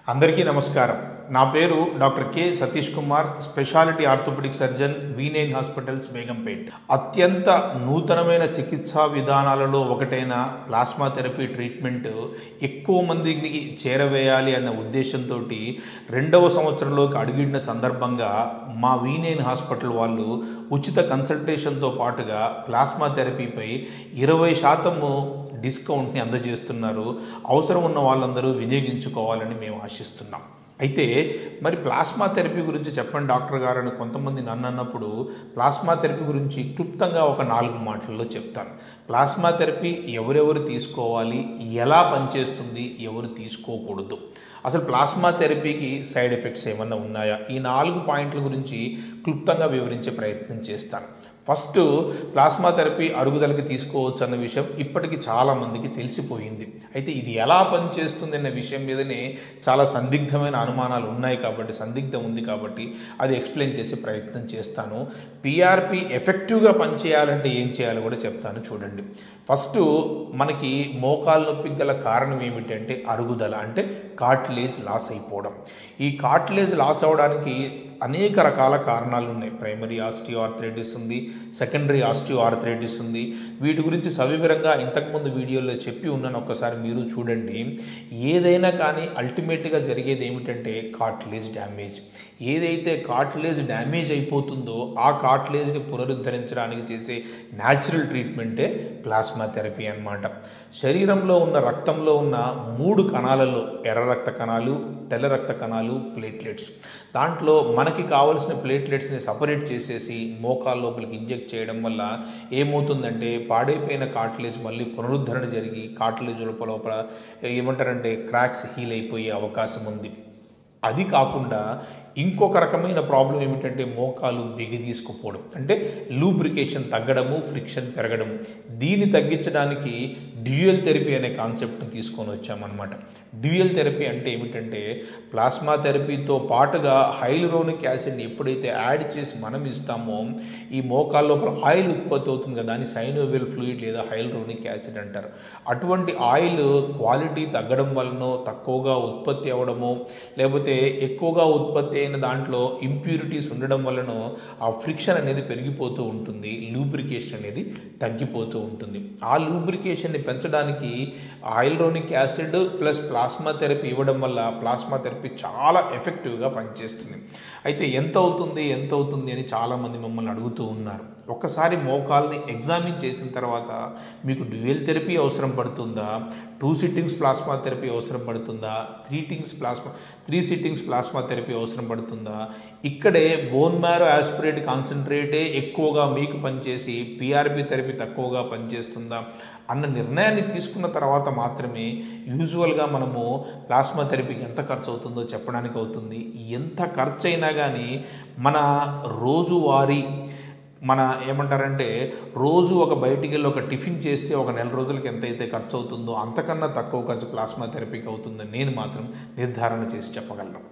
అందరికీ నమస్కారం నా పేరు doctor K Satish Kumar speciality orthopaedic surgeon వీనేన్ హాస్పిటల్స్ బేగంపేట్ అత్యంత నూతనమైన చికిత్సా విధానాలలో ఒకటైన ప్లాస్మా థెరపీ ట్రీట్మెంట్ ఎక్కువ మందికి చేరవేయాలి అన్న ఉద్దేశంతో రెండవ సంవత్సరంలోకి అడుగిడిన సందర్భంగా మా వీనేన్ హాస్పిటల్ వాళ్ళు ఉచిత కన్సల్టేషన్తో పాటుగా ప్లాస్మా థెరపీపై ఇరవై శాతము డిస్కౌంట్ని అందజేస్తున్నారు అవసరం ఉన్న వాళ్ళందరూ వినియోగించుకోవాలని మేము ఆశిస్తున్నాం అయితే మరి ప్లాస్మా థెరపీ గురించి చెప్పండి డాక్టర్ గారు అని కొంతమంది నన్ను అన్నప్పుడు ప్లాస్మా థెరపీ గురించి క్లుప్తంగా ఒక నాలుగు మాటల్లో చెప్తాను ప్లాస్మా థెరపీ ఎవరెవరు తీసుకోవాలి ఎలా పనిచేస్తుంది ఎవరు తీసుకోకూడదు అసలు ప్లాస్మా థెరపీకి సైడ్ ఎఫెక్ట్స్ ఏమన్నా ఉన్నాయా ఈ నాలుగు పాయింట్ల గురించి క్లుప్తంగా వివరించే ప్రయత్నం చేస్తాను ఫస్ట్ ప్లాస్మా థెరపీ అరుగుదలకి తీసుకోవచ్చు అన్న విషయం ఇప్పటికి చాలామందికి తెలిసిపోయింది అయితే ఇది ఎలా పనిచేస్తుంది అన్న విషయం మీదనే చాలా సందిగ్ధమైన అనుమానాలు ఉన్నాయి కాబట్టి సందిగ్ధం ఉంది కాబట్టి అది ఎక్స్ప్లెయిన్ చేసే ప్రయత్నం చేస్తాను పిఆర్పి ఎఫెక్టివ్గా పనిచేయాలంటే ఏం చేయాలో కూడా చెప్తాను చూడండి ఫస్ట్ మనకి మోకాలు నొప్పికి గల కారణం ఏమిటంటే అరుగుదల అంటే కార్టిలేజ్ లాస్ అయిపోవడం ఈ కార్టిలేజ్ లాస్ అవ్వడానికి అనేక రకాల కారణాలు ఉన్నాయి ప్రైమరీ ఆస్టియో ఆర్థరైటిస్ ఉంది సెకండరీ ఆస్టియో ఆర్థరైటిస్ ఉంది వీటి గురించి సవివరంగా ఇంతకుముందు వీడియోలో చెప్పి ఉన్నాను ఒక్కసారి మీరు చూడండి ఏదైనా కానీ అల్టిమేట్గా జరిగేది ఏమిటంటే కార్టిలేజ్ డ్యామేజ్ ఏదైతే కార్టిలేజ్ డ్యామేజ్ అయిపోతుందో ఆ కార్టిలేజ్ని పునరుద్ధరించడానికి చేసే న్యాచురల్ ట్రీట్మెంటే ప్లాస్మా థెరపీ అన్నమాట శరీరంలో ఉన్న రక్తంలో ఉన్న మూడు కణాలలో ఎర్ర రక్త కణాలు తెల్ల రక్త కణాలు ప్లేట్లెట్స్ దాంట్లో మనకి కావలసిన ప్లేట్లెట్స్ని సపరేట్ చేసేసి మోకాల లోపలికి ఇంజెక్ట్ చేయడం వల్ల ఏమవుతుందంటే పాడైపోయిన కార్టిలేజ్ మళ్ళీ పునరుద్ధరణ జరిగి కార్టిలేజ్ లోపల లోపల ఏమంటారంటే క్రాక్స్ హీల్ అయిపోయే అవకాశం ఉంది అది కాకుండా ఇంకొక రకమైన ప్రాబ్లం ఏమిటంటే మోకాలు బిగి తీసుకుపోవడం అంటే లూబ్రికేషన్ తగ్గడము ఫ్రిక్షన్ పెరగడము దీన్ని తగ్గించడానికి డ్యూయల్ థెరపీ అనే కాన్సెప్ట్ని తీసుకొని వచ్చామన్నమాట డ్యూయల్ థెరపీ అంటే ఏమిటంటే ప్లాస్మా థెరపీతో పాటుగా హైలురోనిక్ యాసిడ్ని ఎప్పుడైతే యాడ్ చేసి మనం ఇస్తామో ఈ మోకాల లోపల ఆయిల్ ఉత్పత్తి అవుతుంది కదా దాన్ని సైనోవెల్ ఫ్లూయిడ్ లేదా హైలురోనిక్ యాసిడ్ అంటారు అటువంటి ఆయిల్ క్వాలిటీ తగ్గడం వలన తక్కువగా ఉత్పత్తి అవ్వడము లేకపోతే ఎక్కువగా ఉత్పత్తి అయిన దాంట్లో ఇంప్యూరిటీస్ ఉండడం వలన ఆ ఫ్రిక్షన్ అనేది పెరిగిపోతూ ఉంటుంది లూబ్రికేషన్ అనేది తగ్గిపోతూ ఉంటుంది ఆ లూబ్రికేషన్ని పెంచడానికి hyaluronic acid plus plasma therapy ఇవ్వడం వల్ల ప్లాస్మా థెరపీ చాలా ఎఫెక్టివ్గా పనిచేస్తుంది అయితే ఎంత అవుతుంది ఎంత అవుతుంది అని చాలామంది మమ్మల్ని అడుగుతూ ఉన్నారు ఒక్కసారి మోకాల్ని ఎగ్జామిన్ చేసిన తర్వాత మీకు డ్యూయల్ థెరపీ అవసరం పడుతుందా టూ సిట్టింగ్స్ ప్లాస్మా థెరపీ అవసరం పడుతుందా three sittings plasma three sittings plasma therapy అవసరం పడుతుందా ఇక్కడే బోన్ మ్యారో ఆస్పిరేట్ కాన్సన్ట్రేటే ఎక్కువగా మీకు పనిచేసి పిఆర్పి థెరపీ తక్కువగా పనిచేస్తుందా అన్న నిర్ణయాన్ని తీసుకున్న తర్వాత మాత్రమే యూజువల్గా మనము ప్లాస్మా థెరపీకి ఎంత ఖర్చు అవుతుందో చెప్పడానికి అవుతుంది ఎంత ఖర్చు అయినా కానీ మన రోజువారీ మన ఏమంటారంటే రోజు ఒక బయటికి వెళ్ళి ఒక టిఫిన్ చేస్తే ఒక నెల రోజులకి ఎంత అయితే ఖర్చు అవుతుందో అంతకన్నా తక్కువ ఖర్చు ప్లాస్మా థెరపీకి అవుతుందని నేను మాత్రం నిర్ధారణ చేసి చెప్పగలను